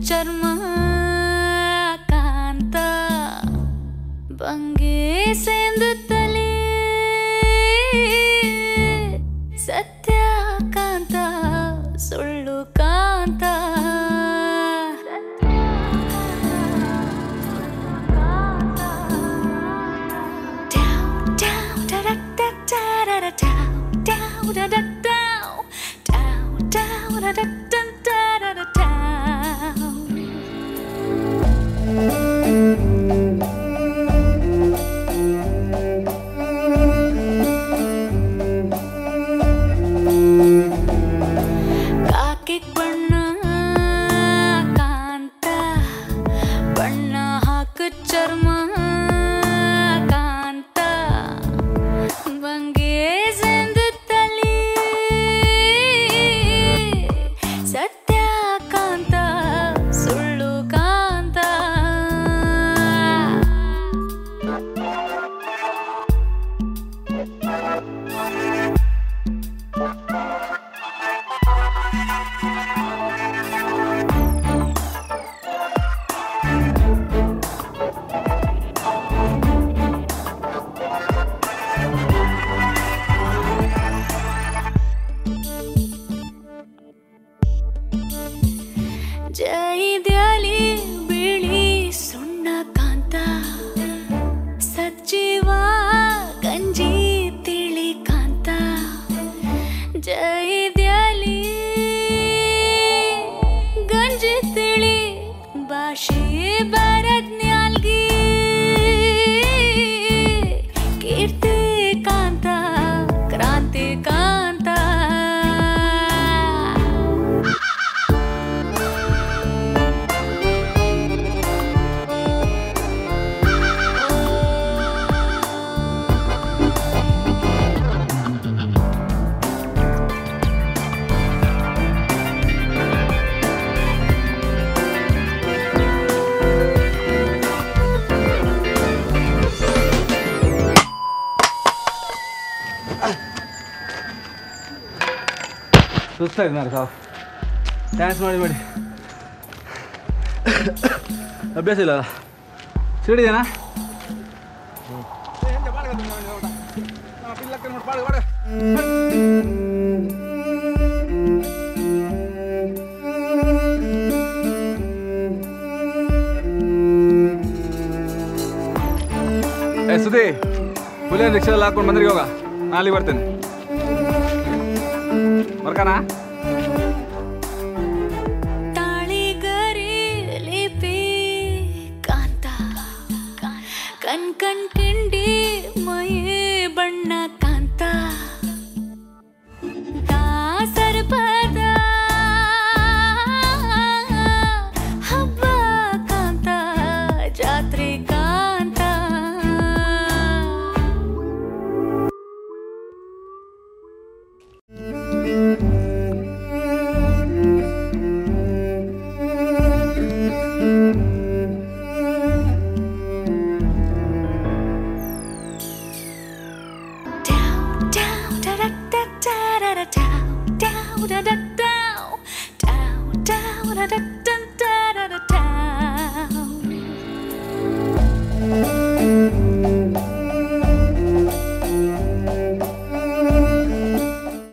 ಚರ್ಮ ಕಾಂತ ಬಂಗೆ ಸೇಂದು ತಲೆ ಸತ್ಯ ಕಾಂತ ಸುಳ್ಳು ಕಾಂತ Down, down, da da da da da da down, down, da da down, down, down, da da da da da da down. ಕಾಕಿ ಬಣ್ಣ ಕಾಂತ ಬಣ್ಣ ಹಾಕು ಚರ್ಮ ಕಾಂತ ಬಂಗೆ ಸೆಂದು ತಲೆ ಸತ್ಯ ಕಾಂತ ಸುಳ್ಳು ಕಾಂತ ಜೈದ್ಯಾಲಿ ಬಿಳಿ ಸುಣ್ಣ ಕಾಂತ ಸಜ್ಜಿವ ಗಂಜಿ ತಿಳಿ ಕಾಂತ ಜೈದ್ಯಾಲಿ ಗಂಜಿ ತಿಳಿ ಭಾಷೆ ಬರಜ್ಞಾಲ್ಗಿ ಕೀರ್ತಿ ಕಾಂತ ಕ್ರಾಂತಿ ಕಾಂತ ಸುಸ್ತಾಯ್ತು ಮಾರ ಸಾವು ಡ್ಯಾನ್ಸ್ ಮಾಡಿ ಮಾಡಿ ಅಭ್ಯಾಸ ಇಲ್ಲ ಸಿಡಿದೇನಾ ಏ ಸುದಿ ಪುಲಿಯ ರಿಕ್ಷಾದಲ್ಲಿ ಹಾಕೊಂಡು ಬಂದ್ರಿಗೆ ಹೋಗ ನಾಳೆ ಬರ್ತೇನೆ ಬರ್ಕನಾ ತಾಳಿಗರಿ ಲಿಪಿ ಕಾಂತ ಕಣ್ ಕಣ್ ಕಿಂಡಿ ಮೈ ಬಣ್ಣ ಕಾಂತ ದಾಸರ ಪದ ಹಬ್ಬ ಕಾಂತ ಜಾತ್ರೆ ಕಾಂತ down, down, da da da da da da down, down, da da